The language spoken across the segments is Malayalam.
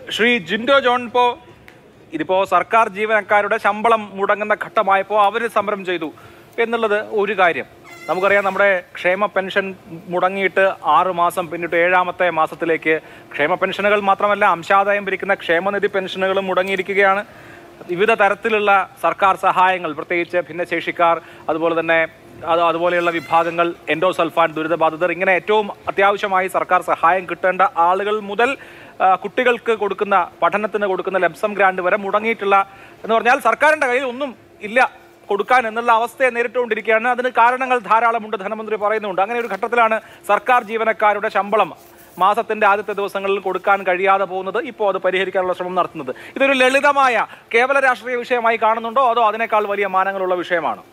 ശ്രീ ജിൻഡോ ജോൺ ഇപ്പോൾ ഇതിപ്പോ സർക്കാർ ജീവനക്കാരുടെ ശമ്പളം മുടങ്ങുന്ന ഘട്ടമായപ്പോൾ അവർ സമരം ചെയ്തു എന്നുള്ളത് ഒരു കാര്യം നമുക്കറിയാം നമ്മുടെ ക്ഷേമ പെൻഷൻ മുടങ്ങിയിട്ട് ആറ് മാസം പിന്നിട്ട് ഏഴാമത്തെ മാസത്തിലേക്ക് ക്ഷേമ പെൻഷനുകൾ മാത്രമല്ല അംശാദായം പിരിക്കുന്ന ക്ഷേമനിധി പെൻഷനുകളും മുടങ്ങിയിരിക്കുകയാണ് വിവിധ തരത്തിലുള്ള സർക്കാർ സഹായങ്ങൾ പ്രത്യേകിച്ച് ഭിന്നശേഷിക്കാർ അതുപോലെ തന്നെ അത് അതുപോലെയുള്ള വിഭാഗങ്ങൾ എൻഡോസൾഫാൻ ദുരിതബാധിതർ ഇങ്ങനെ ഏറ്റവും അത്യാവശ്യമായി സർക്കാർ സഹായം കിട്ടേണ്ട ആളുകൾ മുതൽ ആ, കുട്ടികൾക്ക് കൊടുക്കുന്ന പഠനത്തിന് കൊടുക്കുന്ന ലംസം ഗ്രാൻഡ് വരെ മുടങ്ങിയിട്ടുള്ള എന്ന് പറഞ്ഞാൽ സർക്കാരിന്റെ കയ്യിൽ ഒന്നും ഇല്ല കൊടുക്കാൻ എന്നുള്ള അവസ്ഥയെ നേരിട്ടുകൊണ്ടിരിക്കുകയാണ് അതിന് കാരണങ്ങൾ ധാരാളമുണ്ട് ധനമന്ത്രി പറയുന്നുണ്ട് അങ്ങനെ ഒരു ഘട്ടത്തിലാണ് സർക്കാർ ജീവനക്കാരുടെ ശമ്പളം മാസത്തിന്റെ ആദ്യത്തെ ദിവസങ്ങളിൽ കൊടുക്കാൻ കഴിയാതെ പോകുന്നത് ഇപ്പോൾ അത് പരിഹരിക്കാനുള്ള ശ്രമം നടത്തുന്നത് ഇതൊരു ലളിതമായ കേവല രാഷ്ട്രീയ വിഷയമായി കാണുന്നുണ്ടോ അതോ അതിനേക്കാൾ വലിയ മാനങ്ങളുള്ള വിഷയമാണോ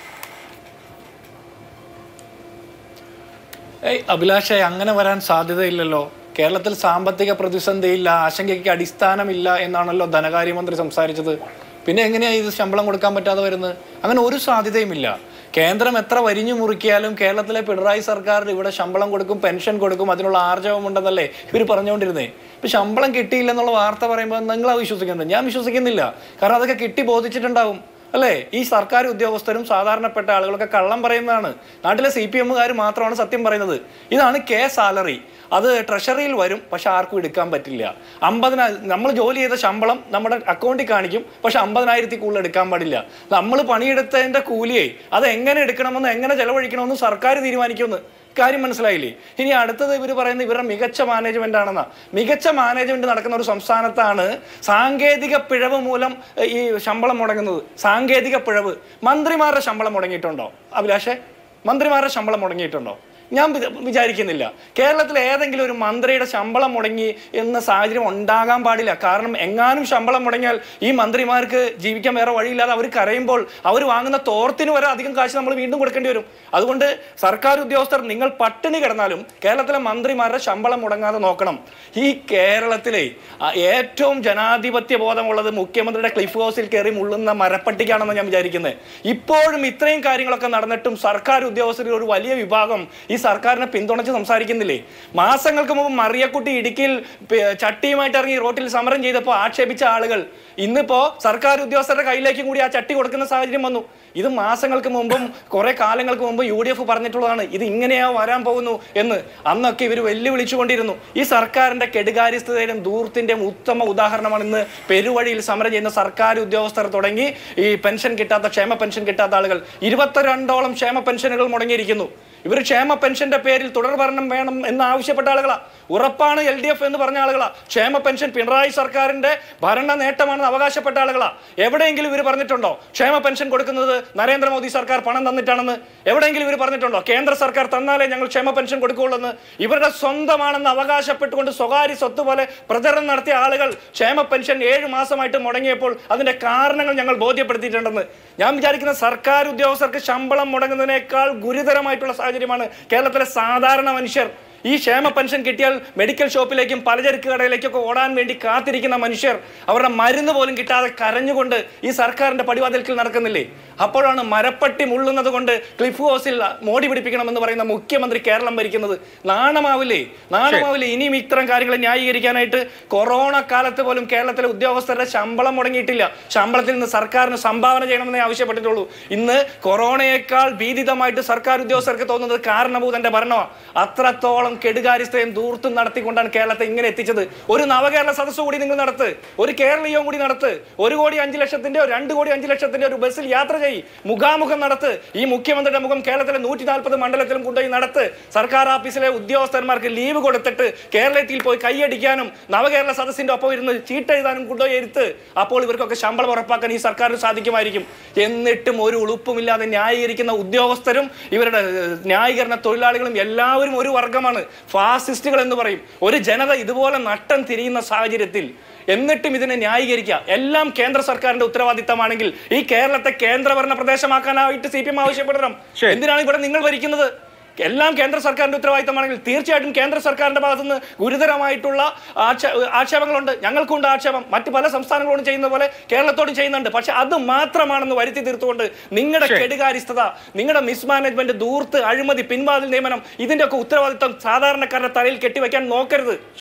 ഏയ് അഭിലാഷേ അങ്ങനെ വരാൻ സാധ്യതയില്ലല്ലോ കേരളത്തിൽ സാമ്പത്തിക പ്രതിസന്ധിയില്ല ആശങ്കയ്ക്ക് അടിസ്ഥാനമില്ല എന്നാണല്ലോ ധനകാര്യമന്ത്രി സംസാരിച്ചത് പിന്നെ എങ്ങനെയാ ഇത് ശമ്പളം കൊടുക്കാൻ പറ്റാതെ വരുന്നത് അങ്ങനെ ഒരു സാധ്യതയുമില്ല കേന്ദ്രം എത്ര വരിഞ്ഞു മുറുക്കിയാലും കേരളത്തിലെ പിണറായി സർക്കാർ ഇവിടെ ശമ്പളം കൊടുക്കും പെൻഷൻ കൊടുക്കും അതിനുള്ള ആർജവമുണ്ടെന്നല്ലേ ഇവർ പറഞ്ഞുകൊണ്ടിരുന്നേ ഇപ്പൊ ശമ്പളം കിട്ടിയില്ലെന്നുള്ള വാർത്ത പറയുമ്പോൾ നിങ്ങൾ വിശ്വസിക്കുന്നത് ഞാൻ വിശ്വസിക്കുന്നില്ല കാരണം അതൊക്കെ കിട്ടി ബോധിച്ചിട്ടുണ്ടാവും അല്ലേ ഈ സർക്കാർ ഉദ്യോഗസ്ഥരും സാധാരണപ്പെട്ട ആളുകളൊക്കെ കള്ളം പറയുന്നതാണ് നാട്ടിലെ സി പി എമ്മുകാർ മാത്രമാണ് സത്യം പറയുന്നത് ഇതാണ് കെ സാലറി അത് ട്രഷറിയിൽ വരും പക്ഷെ ആർക്കും എടുക്കാൻ പറ്റില്ല അമ്പതിനായിരം നമ്മൾ ജോലി ചെയ്ത ശമ്പളം നമ്മുടെ അക്കൗണ്ടിൽ കാണിക്കും പക്ഷെ അമ്പതിനായിരത്തിൽ കൂടുതൽ എടുക്കാൻ പാടില്ല നമ്മൾ പണിയെടുത്തതിന്റെ കൂലിയെ അത് എങ്ങനെ എടുക്കണമെന്ന് എങ്ങനെ ചെലവഴിക്കണമെന്ന് സർക്കാർ തീരുമാനിക്കുമെന്ന് കാര്യം മനസ്സിലായില്ലേ ഇനി അടുത്തത് ഇവർ പറയുന്നത് ഇവരുടെ മികച്ച മാനേജ്മെന്റ് ആണെന്നാ മികച്ച മാനേജ്മെന്റ് നടക്കുന്ന ഒരു സംസ്ഥാനത്താണ് സാങ്കേതിക പിഴവ് മൂലം ഏർ, ഈ ശമ്പളം മുടങ്ങുന്നത് സാങ്കേതിക പിഴവ് മന്ത്രിമാരുടെ ശമ്പളം മുടങ്ങിയിട്ടുണ്ടോ അഭിലാഷേ മന്ത്രിമാരുടെ ശമ്പളം മുടങ്ങിയിട്ടുണ്ടോ ഞാൻ വി- വിചാരിക്കുന്നില്ല കേരളത്തിൽ ഏതെങ്കിലും ഒരു മന്ത്രിയുടെ ശമ്പളം മുടങ്ങി എന്ന സാഹചര്യം ഉണ്ടാകാൻ പാടില്ല കാരണം എങ്ങാനും ശമ്പളം മുടങ്ങിയാൽ ഈ മന്ത്രിമാർക്ക് ജീവിക്കാൻ വേറെ വഴിയില്ലാതെ അവർ കരയുമ്പോൾ അവർ വാങ്ങുന്ന തോർത്തിന് വരെ അധികം കാശ് നമ്മൾ വീണ്ടും കൊടുക്കേണ്ടി വരും അതുകൊണ്ട് സർക്കാർ ഉദ്യോഗസ്ഥർ നിങ്ങൾ പട്ടിണി കിടന്നാലും കേരളത്തിലെ മന്ത്രിമാരുടെ ശമ്പളം മുടങ്ങാതെ നോക്കണം ഈ കേരളത്തിലെ ആ, ഏറ്റവും ജനാധിപത്യ ബോധമുള്ളത് മുഖ്യമന്ത്രിയുടെ ക്ലിഫ് ഹൗസിൽ കയറി മുള്ളുന്ന മരപ്പട്ടിക്കാണെന്ന് ഞാൻ വിചാരിക്കുന്നത് ഇപ്പോഴും ഇത്രയും കാര്യങ്ങളൊക്കെ നടന്നിട്ടും സർക്കാർ ഉദ്യോഗസ്ഥരിൽ ഒരു വലിയ വിഭാഗം ഈ സർക്കാരിനെ പിന്തുണച്ച് സംസാരിക്കുന്നില്ലേ മാസങ്ങൾക്ക് മുമ്പ് മറിയക്കുട്ടി ഇടുക്കിയിൽ പി- ചട്ടിയുമായിട്ട് ഇറങ്ങി റോട്ടിൽ സമരം ചെയ്തപ്പോൾ ആക്ഷേപിച്ച ആളുകൾ ഇന്നിപ്പോ സർക്കാർ ഉദ്യോഗസ്ഥരുടെ കയ്യിലേക്കും കൂടി ആ ചട്ടി കൊടുക്കുന്ന സാഹചര്യം വന്നു ഇത് മാസങ്ങൾക്ക് മുമ്പും കുറെ കാലങ്ങൾക്ക് മുമ്പ് യു ഡി എഫ് പറഞ്ഞിട്ടുള്ളതാണ് ഇത് ഇങ്ങനെയാ വരാൻ പോകുന്നു എന്ന് അന്നൊക്കെ ഇവർ വെല്ലുവിളിച്ചുകൊണ്ടിരുന്നു ഈ സർക്കാരിന്റെ കെടുകാര്യസ്ഥതയുടെയും ദൂർത്തിന്റെയും ഉത്തമ ഉദാഹരണമാണ് ഇന്ന് പെരുവഴിയിൽ സമരം ചെയ്യുന്ന സർക്കാർ ഉദ്യോഗസ്ഥർ തുടങ്ങി ഈ പെൻഷൻ കിട്ടാത്ത ക്ഷേമ പെൻഷൻ കിട്ടാത്ത ആളുകൾ ഇരുപത്തിരണ്ടോളം ക്ഷേമ പെൻഷനുകൾ മുടങ്ങിയിരിക്കുന്നു ഇവർ ക്ഷേമ പെൻഷന്റെ പേരിൽ തുടർ ഭരണം വേണം എന്ന് ആവശ്യപ്പെട്ട ആളുകളാ ഉറപ്പാണ് എൽ ഡി എഫ് എന്ന് പറഞ്ഞ ആളുകളാ ക്ഷേമ പെൻഷൻ പിണറായി സർക്കാരിന്റെ ഭരണ നേട്ടമാണെന്ന് അവകാശപ്പെട്ട ആളുകളാ എവിടെയെങ്കിലും ഇവർ പറഞ്ഞിട്ടുണ്ടോ ക്ഷേമ പെൻഷൻ കൊടുക്കുന്നത് നരേന്ദ്രമോദി സർക്കാർ പണം തന്നിട്ടാണെന്ന് എവിടെയെങ്കിലും ഇവർ പറഞ്ഞിട്ടുണ്ടോ കേന്ദ്ര സർക്കാർ തന്നാലേ ഞങ്ങൾ ക്ഷേമ പെൻഷൻ കൊടുക്കുകയുള്ളൂ എന്ന് ഇവരുടെ സ്വന്തമാണെന്ന് അവകാശപ്പെട്ടുകൊണ്ട് സ്വകാര്യ സ്വത്ത് പോലെ പ്രചരണം നടത്തിയ ആളുകൾ ക്ഷേമ പെൻഷൻ ഏഴ് മാസമായിട്ട് മുടങ്ങിയപ്പോൾ അതിന്റെ കാരണങ്ങൾ ഞങ്ങൾ ബോധ്യപ്പെടുത്തിയിട്ടുണ്ടെന്ന് ഞാൻ വിചാരിക്കുന്ന സർക്കാർ ഉദ്യോഗസ്ഥർക്ക് ശമ്പളം മുടങ്ങുന്നതിനേക്കാൾ ഗുരുതരമായിട്ടുള്ള സാഹചര്യമാണ് കേരളത്തിലെ സാധാരണ മനുഷ്യർ ഈ ക്ഷേമ പെൻഷൻ കിട്ടിയാൽ മെഡിക്കൽ ഷോപ്പിലേക്കും പലചരക്ക് കടയിലേക്കൊക്കെ ഓടാൻ വേണ്ടി കാത്തിരിക്കുന്ന മനുഷ്യർ അവരുടെ മരുന്ന് പോലും കിട്ടാതെ കരഞ്ഞുകൊണ്ട് ഈ സർക്കാരിന്റെ പടിവാതിൽക്കൽ നടക്കുന്നില്ലേ അപ്പോഴാണ് മരപ്പട്ടി മുള്ളുന്നത് കൊണ്ട് ക്ലിഫ് ഹൗസിൽ മോടി പിടിപ്പിക്കണമെന്ന് പറയുന്ന മുഖ്യമന്ത്രി കേരളം ഭരിക്കുന്നത് നാണമാവില്ലേ നാണമാവില്ലേ ഇനിയും ഇത്തരം കാര്യങ്ങൾ ന്യായീകരിക്കാനായിട്ട് കൊറോണ കാലത്ത് പോലും കേരളത്തിലെ ഉദ്യോഗസ്ഥരുടെ ശമ്പളം മുടങ്ങിയിട്ടില്ല ശമ്പളത്തിൽ നിന്ന് സർക്കാരിന് സംഭാവന ചെയ്യണമെന്നേ ആവശ്യപ്പെട്ടിട്ടുള്ളൂ ഇന്ന് കൊറോണയേക്കാൾ ഭീതിതമായിട്ട് സർക്കാർ ഉദ്യോഗസ്ഥർക്ക് തോന്നുന്നത് കാരണഭൂതന്റെ ഭരണമാണ് അത്രത്തോളം കെടുകാര്യസ്ഥയും ദൂർത്തും നടത്തിക്കൊണ്ടാണ് കേരളത്തെ ഇങ്ങനെ എത്തിച്ചത് ഒരു നവകേരള സദസ്സ് കൂടി നിങ്ങൾ നടത്ത് ഒരു കേരളീയവും കൂടി നടത്ത് ഒരു കോടി അഞ്ച് ലക്ഷത്തിന്റെ രണ്ട് കോടി അഞ്ച് ലക്ഷത്തിന്റെ ഒരു ബസ്സിൽ യാത്ര ചെയ്യ് മുഖാമുഖം നടത്ത് ഈ മുഖ്യമന്ത്രിയുടെ മുഖം കേരളത്തിലെ നൂറ്റി നാൽപ്പത് മണ്ഡലത്തിലും കൊണ്ടുപോയി നടത്ത് സർക്കാർ ഓഫീസിലെ ഉദ്യോഗസ്ഥന്മാർക്ക് ലീവ് കൊടുത്തിട്ട് കേരളത്തിൽ പോയി കൈയടിക്കാനും നവകേരള സദസ്സിന്റെ ഒപ്പം ഇരുന്ന് ചീട്ടെഴുതാനും കൊണ്ടുപോയി ഇരുത്ത് അപ്പോൾ ഇവർക്കൊക്കെ ശമ്പളം ഉറപ്പാക്കാൻ ഈ സർക്കാരിന് സാധിക്കുമായിരിക്കും എന്നിട്ടും ഒരു ഉളുപ്പുമില്ലാതെ ന്യായീകരിക്കുന്ന ഉദ്യോഗസ്ഥരും ഇവരുടെ ഏഹ്, ന്യായീകരണ തൊഴിലാളികളും എല്ലാവരും ഒരു വർഗമാണ് ഫാസിസ്റ്റുകൾ എന്ന് പറയും ഒരു ജനത ഇതുപോലെ നട്ടം തിരിയുന്ന സാഹചര്യത്തിൽ എന്നിട്ടും ഇതിനെ ന്യായീകരിക്കുക എല്ലാം കേന്ദ്ര സർക്കാരിന്റെ ഉത്തരവാദിത്തമാണെങ്കിൽ ഈ കേരളത്തെ കേന്ദ്രഭരണ പ്രദേശമാക്കാനായിട്ട് സി പി എം ആവശ്യപ്പെടണം ശരി. എന്തിനാണ് ഇവിടെ നിങ്ങൾ ഭരിക്കുന്നത് എല്ലാം കേന്ദ്ര സർക്കാരിന്റെ ഉത്തരവാദിത്തമാണെങ്കിൽ തീർച്ചയായിട്ടും കേന്ദ്ര സർക്കാരിന്റെ ഭാഗത്തുനിന്ന് ഗുരുതരമായിട്ടുള്ള ആക്ഷേ- ആക്ഷേപങ്ങളുണ്ട് ഞങ്ങൾക്കുണ്ട് ആക്ഷേപം മറ്റു പല സംസ്ഥാനങ്ങളോടും ചെയ്യുന്ന പോലെ കേരളത്തോടും ചെയ്യുന്നുണ്ട് പക്ഷെ അത് മാത്രമാണെന്ന് വരുത്തി തീർത്തുകൊണ്ട് നിങ്ങളുടെ കെടുകാര്യസ്ഥത നിങ്ങളുടെ മിസ്മാനേജ്മെന്റ് ദൂർത്ത് അഴിമതി പിൻവാതിൽ നിയമനം ഇതിന്റെ ഒക്കെ ഉത്തരവാദിത്തം സാധാരണക്കാരുടെ തലയിൽ കെട്ടിവെക്കാൻ നോക്കരുത്